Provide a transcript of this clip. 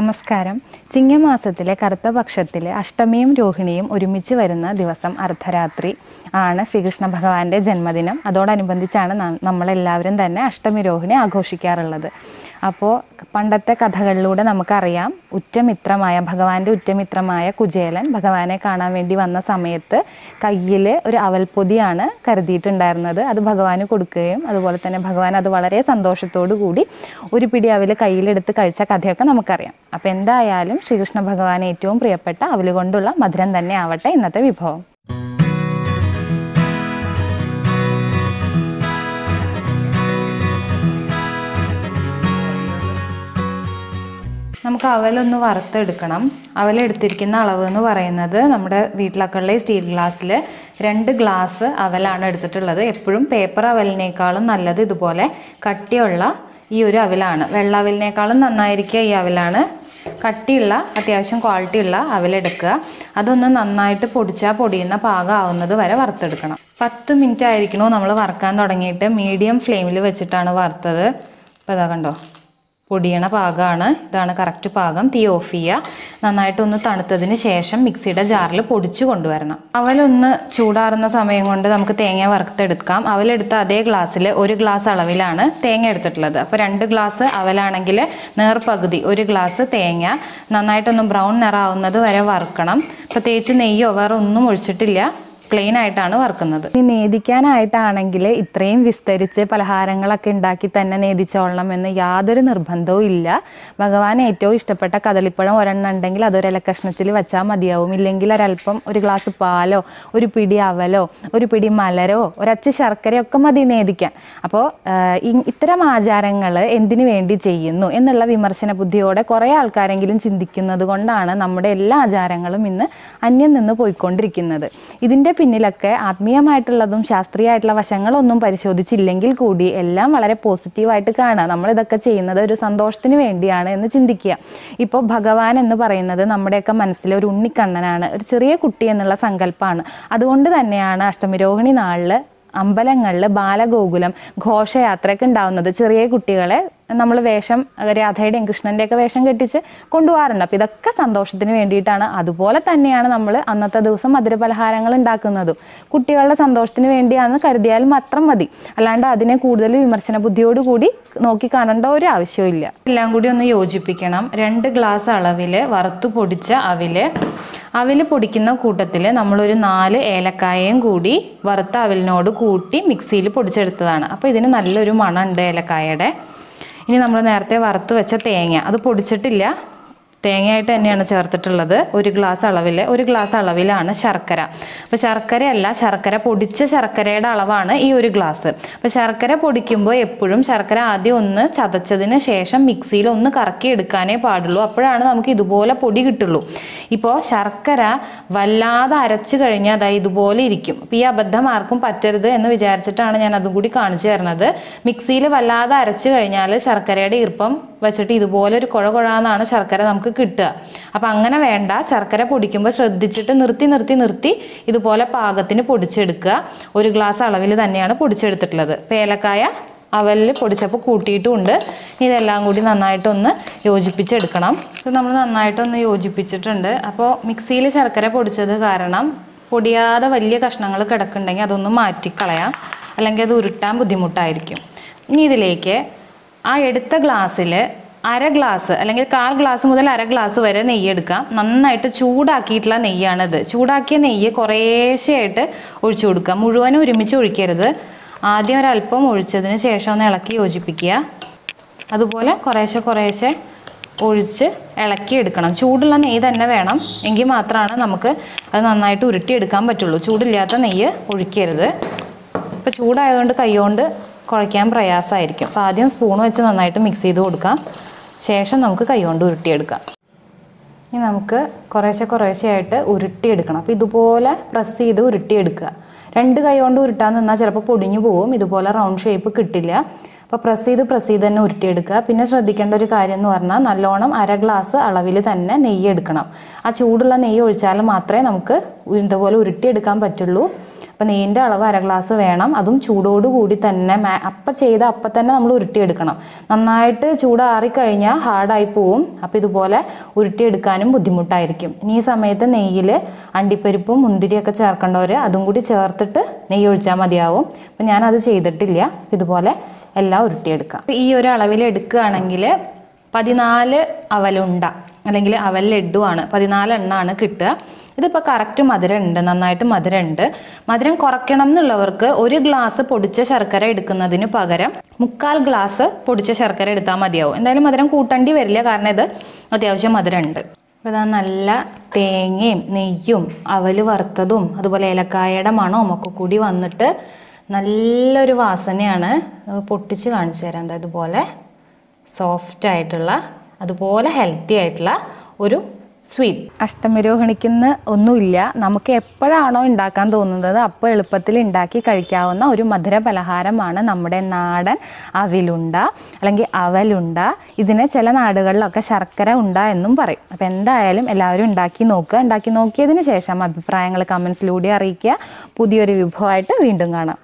നമസ്കാരം ചിങ്ങമാസത്തിലെ കറുത്ത പക്ഷത്തിലെ അഷ്ടമിയും രോഹിണിയും ഒരുമിച്ച് വരുന്ന ദിവസം അർദ്ധരാത്രി ആണ് ശ്രീകൃഷ്ണ ഭഗവാന്റെ ജന്മദിനം അതോടനുബന്ധിച്ചാണ് ന- നമ്മളെല്ലാവരും തന്നെ അഷ്ടമി രോഹിണി ആഘോഷിക്കാറുള്ളത് അപ്പോൾ പണ്ടത്തെ കഥകളിലൂടെ നമുക്കറിയാം ഉറ്റമിത്രമായ ഭഗവാന്റെ ഉറ്റമിത്രമായ കുചേലൻ ഭഗവാനെ കാണാൻ വേണ്ടി വന്ന സമയത്ത് കയ്യിൽ ഒരു അവൽപ്പൊതിയാണ് കരുതിയിട്ടുണ്ടായിരുന്നത് അത് ഭഗവാന് കൊടുക്കുകയും അതുപോലെ തന്നെ ഭഗവാൻ അത് വളരെ സന്തോഷത്തോടു കൂടി ഒരു പിടി അവൽ കയ്യിലെടുത്ത് കഴിച്ച കഥയൊക്കെ നമുക്കറിയാം അപ്പോൾ എന്തായാലും ശ്രീകൃഷ്ണ ഭഗവാൻ ഏറ്റവും പ്രിയപ്പെട്ട അവൽ കൊണ്ടുള്ള മധുരം തന്നെ ആവട്ടെ ഇന്നത്തെ വിഭവം നമുക്ക് അവലൊന്ന് വറുത്തെടുക്കണം അവലെടുത്തിരിക്കുന്ന അളവ് എന്ന് പറയുന്നത് നമ്മുടെ വീട്ടിലൊക്കെയുള്ള സ്റ്റീൽ ഗ്ലാസ്സിൽ രണ്ട് ഗ്ലാസ് അവലാണ് എടുത്തിട്ടുള്ളത് എപ്പോഴും പേപ്പർ അവലിനേക്കാളും നല്ലത് ഇതുപോലെ കട്ടിയുള്ള ഈ ഒരു അവലാണ് വെള്ള അവലിനേക്കാളും നന്നായിരിക്കുക ഈ അവലാണ് കട്ടിയുള്ള അത്യാവശ്യം ക്വാളിറ്റി ഉള്ള അവലെടുക്കുക അതൊന്ന് നന്നായിട്ട് പൊടിച്ചാൽ പൊടിയുന്ന പാകമാവുന്നത് വരെ വറുത്തെടുക്കണം പത്ത് മിനിറ്റ് ആയിരിക്കണോ നമ്മൾ വറുക്കാൻ തുടങ്ങിയിട്ട് മീഡിയം ഫ്ലെയിമിൽ വെച്ചിട്ടാണ് വറുത്തത് അപ്പോൾ ഇതാ കണ്ടോ പൊടിയണ പാകമാണ് ഇതാണ് കറക്റ്റ് പാകം തീ ഓഫ് ചെയ്യുക നന്നായിട്ടൊന്ന് തണുത്തതിന് ശേഷം മിക്സിയുടെ ജാറിൽ പൊടിച്ചു കൊണ്ടുവരണം അവലൊന്ന് ചൂടാറുന്ന സമയം കൊണ്ട് നമുക്ക് തേങ്ങ വറുത്തെടുക്കാം അവലെടുത്ത അതേ ഗ്ലാസ്സിൽ ഒരു ഗ്ലാസ് അളവിലാണ് തേങ്ങ എടുത്തിട്ടുള്ളത് അപ്പോൾ രണ്ട് ഗ്ലാസ് അവലാണെങ്കിൽ നേർപകുതി ഒരു ഗ്ലാസ് തേങ്ങ നന്നായിട്ടൊന്ന് ബ്രൗൺ നിറാവുന്നത് വരെ വറുക്കണം പ്രത്യേകിച്ച് നെയ്യോ വേറെ ഒന്നും ഒഴിച്ചിട്ടില്ല പ്ലെയിൻ ആയിട്ടാണ് വറുക്കുന്നത് ഇനി നേദിക്കാനായിട്ടാണെങ്കിൽ ഇത്രയും വിസ്തരിച്ച് പലഹാരങ്ങളൊക്കെ ഉണ്ടാക്കി തന്നെ നേദിച്ചോളണം എന്ന് യാതൊരു നിർബന്ധവും ഇല്ല ഭഗവാൻ ഏറ്റവും ഇഷ്ടപ്പെട്ട കദളിപ്പഴം ഒരെണ്ണം ഉണ്ടെങ്കിൽ അതൊരു ഇലക്കഷ്ണത്തിൽ വെച്ചാൽ മതിയാവും ഇല്ലെങ്കിൽ ഒരല്പം ഒരു ഗ്ലാസ് പാലോ ഒരു പിടി അവലോ ഒരു പിടി മലരോ ഒരച്ച് ശർക്കരയൊക്കെ മതി നേദിക്കാൻ അപ്പോൾ ഇത്തരം ആചാരങ്ങൾ എന്തിനു വേണ്ടി ചെയ്യുന്നു എന്നുള്ള വിമർശന ബുദ്ധിയോടെ കുറേ ആൾക്കാരെങ്കിലും ചിന്തിക്കുന്നത് കൊണ്ടാണ് നമ്മുടെ എല്ലാ ആചാരങ്ങളും ഇന്ന് അന്യം നിന്ന് പോയിക്കൊണ്ടിരിക്കുന്നത് ഇതിൻ്റെ പിന്നിലൊക്കെ ആത്മീയമായിട്ടുള്ളതും ശാസ്ത്രീയമായിട്ടുള്ള വശങ്ങളൊന്നും പരിശോധിച്ചില്ലെങ്കിൽ കൂടി എല്ലാം വളരെ പോസിറ്റീവായിട്ട് കാണുക നമ്മൾ ഇതൊക്കെ ചെയ്യുന്നത് ഒരു സന്തോഷത്തിന് വേണ്ടിയാണ് എന്ന് ചിന്തിക്കുക ഇപ്പോൾ ഭഗവാൻ എന്ന് പറയുന്നത് നമ്മുടെയൊക്കെ മനസ്സിൽ ഒരു ഉണ്ണിക്കണ്ണനാണ് ഒരു ചെറിയ കുട്ടി എന്നുള്ള സങ്കല്പമാണ് അതുകൊണ്ട് തന്നെയാണ് അഷ്ടമിരോഹിണി നാളിൽ അമ്പലങ്ങളിൽ ബാലഗോകുലം ഘോഷയാത്രയൊക്കെ ഉണ്ടാവുന്നത് ചെറിയ കുട്ടികളെ നമ്മൾ വേഷം രാധയുടെയും കൃഷ്ണൻ്റെയൊക്കെ വേഷം കെട്ടിച്ച് കൊണ്ടുപോകാറുണ്ട് അപ്പോൾ ഇതൊക്കെ സന്തോഷത്തിന് വേണ്ടിയിട്ടാണ് അതുപോലെ തന്നെയാണ് നമ്മൾ അന്നത്തെ ദിവസം മധുരപലഹാരങ്ങൾ ഉണ്ടാക്കുന്നതും കുട്ടികളുടെ സന്തോഷത്തിന് വേണ്ടിയാണെന്ന് കരുതിയാൽ മാത്രം മതി അല്ലാണ്ട് അതിനെ കൂടുതൽ വിമർശന ബുദ്ധിയോടുകൂടി നോക്കി കാണേണ്ട ഒരു ആവശ്യവും എല്ലാം കൂടി ഒന്ന് യോജിപ്പിക്കണം രണ്ട് ഗ്ലാസ് അളവിൽ വറുത്തു പൊടിച്ച അവില് അവില് പൊടിക്കുന്ന കൂട്ടത്തിൽ നമ്മളൊരു നാല് ഏലക്കായയും കൂടി വറുത്ത അവിലിനോട് കൂട്ടി മിക്സിയിൽ പൊടിച്ചെടുത്തതാണ് അപ്പോൾ ഇതിന് നല്ലൊരു മണമുണ്ട് ഏലക്കായയുടെ ഇനി നമ്മൾ നേരത്തെ വറുത്ത് വെച്ച തേങ്ങ അത് പൊടിച്ചിട്ടില്ല തേങ്ങയായിട്ട് തന്നെയാണ് ചേർത്തിട്ടുള്ളത് ഒരു ഗ്ലാസ് അളവിൽ ഒരു ഗ്ലാസ് അളവിലാണ് ശർക്കര അപ്പോൾ ശർക്കരയല്ല ശർക്കര പൊടിച്ച ശർക്കരയുടെ അളവാണ് ഈ ഒരു ഗ്ലാസ് അപ്പോൾ ശർക്കര പൊടിക്കുമ്പോൾ എപ്പോഴും ശർക്കര ആദ്യം ഒന്ന് ചതച്ചതിന് ശേഷം മിക്സിയിൽ ഒന്ന് കറക്കി എടുക്കാനേ പാടുള്ളൂ അപ്പോഴാണ് നമുക്ക് ഇതുപോലെ പൊടി കിട്ടുള്ളൂ ഇപ്പോൾ ശർക്കര വല്ലാതെ അരച്ചു കഴിഞ്ഞാൽ അതായത് ഇതുപോലെ ഇരിക്കും അപ്പോൾ ഈ അബദ്ധം ആർക്കും പറ്റരുത് എന്ന് വിചാരിച്ചിട്ടാണ് ഞാൻ അതും കൂടി കാണിച്ചു തരുന്നത് മിക്സിയിൽ വല്ലാതെ അരച്ചു കഴിഞ്ഞാൽ ശർക്കരയുടെ ഈർപ്പം വെച്ചിട്ട് ഇതുപോലെ ഒരു കുഴ കുഴാന്നാണ് ശർക്കര നമുക്ക് കിട്ടുക അപ്പം അങ്ങനെ വേണ്ട ശർക്കര പൊടിക്കുമ്പോൾ ശ്രദ്ധിച്ചിട്ട് നിർത്തി നിർത്തി നിർത്തി ഇതുപോലെ പാകത്തിന് പൊടിച്ചെടുക്കുക ഒരു ഗ്ലാസ് അളവിൽ തന്നെയാണ് പൊടിച്ചെടുത്തിട്ടുള്ളത് ഇപ്പം ഏലക്കായ അവലിൽ പൊടിച്ചപ്പോൾ കൂട്ടിയിട്ടുമുണ്ട് ഇതെല്ലാം കൂടി നന്നായിട്ടൊന്ന് യോജിപ്പിച്ചെടുക്കണം ഇത് നമ്മൾ നന്നായിട്ടൊന്ന് യോജിപ്പിച്ചിട്ടുണ്ട് അപ്പോൾ മിക്സിയിൽ ശർക്കര പൊടിച്ചത് കാരണം പൊടിയാതെ വലിയ കഷ്ണങ്ങൾ കിടക്കുന്നുണ്ടെങ്കിൽ അതൊന്ന് മാറ്റിക്കളയാം അല്ലെങ്കിൽ അത് ഉരുട്ടാൻ ബുദ്ധിമുട്ടായിരിക്കും ഇനി ഇതിലേക്ക് ആ എടുത്ത ഗ്ലാസ്സിൽ അര ഗ്ലാസ് അല്ലെങ്കിൽ കാൽ ഗ്ലാസ് മുതൽ അര ഗ്ലാസ് വരെ നെയ്യ് എടുക്കാം നന്നായിട്ട് ചൂടാക്കിയിട്ടുള്ള നെയ്യാണിത് ചൂടാക്കിയ നെയ്യ് കുറേശ്ശെയായിട്ട് ഒഴിച്ചു കൊടുക്കുക മുഴുവനും ഒരുമിച്ച് ഒഴിക്കരുത് ആദ്യം ഒരല്പം ഒഴിച്ചതിന് ശേഷം ഒന്ന് ഇളക്കി യോജിപ്പിക്കുക അതുപോലെ കുറേശ്ശെ കുറേശ്ശെ ഒഴിച്ച് ഇളക്കി എടുക്കണം ചൂടുള്ള നെയ്യ് തന്നെ വേണം എങ്കിൽ മാത്രമാണ് നമുക്ക് അത് നന്നായിട്ട് ഉരുട്ടിയെടുക്കാൻ പറ്റുള്ളൂ ചൂടില്ലാത്ത നെയ്യ് ഒഴിക്കരുത് ഇപ്പോൾ ചൂടായതുകൊണ്ട് കൈകൊണ്ട് കുഴയ്ക്കാൻ പ്രയാസമായിരിക്കും അപ്പോൾ ആദ്യം സ്പൂൺ വെച്ച് നന്നായിട്ട് മിക്സ് ചെയ്ത് കൊടുക്കാം ശേഷം നമുക്ക് കൈകൊണ്ട് ഉരുട്ടിയെടുക്കാം ഇനി നമുക്ക് കുറേശ്ശെ കുറേശ്ശെയായിട്ട് ഉരുട്ടിയെടുക്കണം അപ്പോൾ ഇതുപോലെ പ്രസ് ചെയ്ത് ഉരുട്ടിയെടുക്കുക രണ്ട് കൈ കൊണ്ട് ഉരുട്ടാൻ നിന്നാൽ ചിലപ്പോൾ പൊടിഞ്ഞു പോകും ഇതുപോലെ റൗണ്ട് ഷേപ്പ് കിട്ടില്ല അപ്പോൾ പ്രസ് ചെയ്ത് പ്രസ് ചെയ്ത് തന്നെ ഉരുട്ടിയെടുക്കുക പിന്നെ ശ്രദ്ധിക്കേണ്ട ഒരു കാര്യം എന്ന് പറഞ്ഞാൽ നല്ലോണം അര ഗ്ലാസ് അളവിൽ തന്നെ നെയ്യ് എടുക്കണം ആ ചൂടുള്ള നെയ്യ് ഒഴിച്ചാൽ മാത്രമേ നമുക്ക് ഇതുപോലെ ഉരുട്ടിയെടുക്കാൻ പറ്റുള്ളൂ അപ്പം നെയ്യിൻ്റെ അളവ് അര ഗ്ലാസ് വേണം അതും ചൂടോടുകൂടി തന്നെ മാ അപ്പം ചെയ്ത അപ്പം തന്നെ നമ്മൾ ഉരുട്ടിയെടുക്കണം നന്നായിട്ട് ചൂടാറിക്കഴിഞ്ഞാൽ ഹാർഡായി പോവും അപ്പോൾ ഇതുപോലെ ഉരുട്ടിയെടുക്കാനും ബുദ്ധിമുട്ടായിരിക്കും ഇനി ഈ സമയത്ത് നെയ്യിൽ അണ്ടിപ്പരിപ്പും മുന്തിരിയൊക്കെ ചേർക്കേണ്ടവർ അതും കൂടി ചേർത്തിട്ട് നെയ്യ് ഒഴിച്ചാൽ മതിയാവും അപ്പം ഞാനത് ചെയ്തിട്ടില്ല ഇതുപോലെ എല്ലാം ഉരുട്ടിയെടുക്കാം അപ്പോൾ ഈ ഒരു അളവിൽ എടുക്കുകയാണെങ്കിൽ പതിനാല് അവലുണ്ട അല്ലെങ്കിൽ അവൽ ലഡുവാണ് പതിനാല് എണ്ണമാണ് കിട്ടുക ഇതിപ്പോൾ കറക്റ്റ് മധുരം ഉണ്ട് നന്നായിട്ട് മധുരം ഉണ്ട് മധുരം കുറയ്ക്കണം എന്നുള്ളവർക്ക് ഒരു ഗ്ലാസ് പൊടിച്ച ശർക്കര എടുക്കുന്നതിന് പകരം മുക്കാൽ ഗ്ലാസ് പൊടിച്ച ശർക്കര എടുത്താൽ മതിയാവും എന്തായാലും മധുരം കൂട്ടേണ്ടി വരില്ല കാരണം ഇത് അത്യാവശ്യം മധുരം ഉണ്ട് അപ്പോൾ ഇതാ നല്ല തേങ്ങയും നെയ്യും അവൽ വറുത്തതും അതുപോലെ ഏലക്കായയുടെ മണവും ഒക്കെ കൂടി വന്നിട്ട് നല്ലൊരു വാസനയാണ് അത് പൊട്ടിച്ച് കാണിച്ചു തരാം എന്താ ഇതുപോലെ സോഫ്റ്റ് ആയിട്ടുള്ള അതുപോലെ ഹെൽത്തി ആയിട്ടുള്ള ഒരു സ്വീറ്റ് അഷ്ടമിരോഹിണിക്കുന്ന ഒന്നുമില്ല നമുക്ക് എപ്പോഴാണോ ഉണ്ടാക്കാൻ തോന്നുന്നത് അപ്പോൾ എളുപ്പത്തിൽ ഉണ്ടാക്കി കഴിക്കാവുന്ന ഒരു മധുര പലഹാരമാണ് നമ്മുടെ നാടൻ അവിലുണ്ട അല്ലെങ്കിൽ അവലുണ്ട ഇതിനെ ചില നാടുകളിലൊക്കെ ശർക്കര ഉണ്ട എന്നും പറയും അപ്പോൾ എന്തായാലും എല്ലാവരും ഉണ്ടാക്കി നോക്കുക ഉണ്ടാക്കി നോക്കിയതിന് ശേഷം അഭിപ്രായങ്ങൾ കമൻസിലൂടെ അറിയിക്കുക പുതിയൊരു വിഭവമായിട്ട് വീണ്ടും കാണാം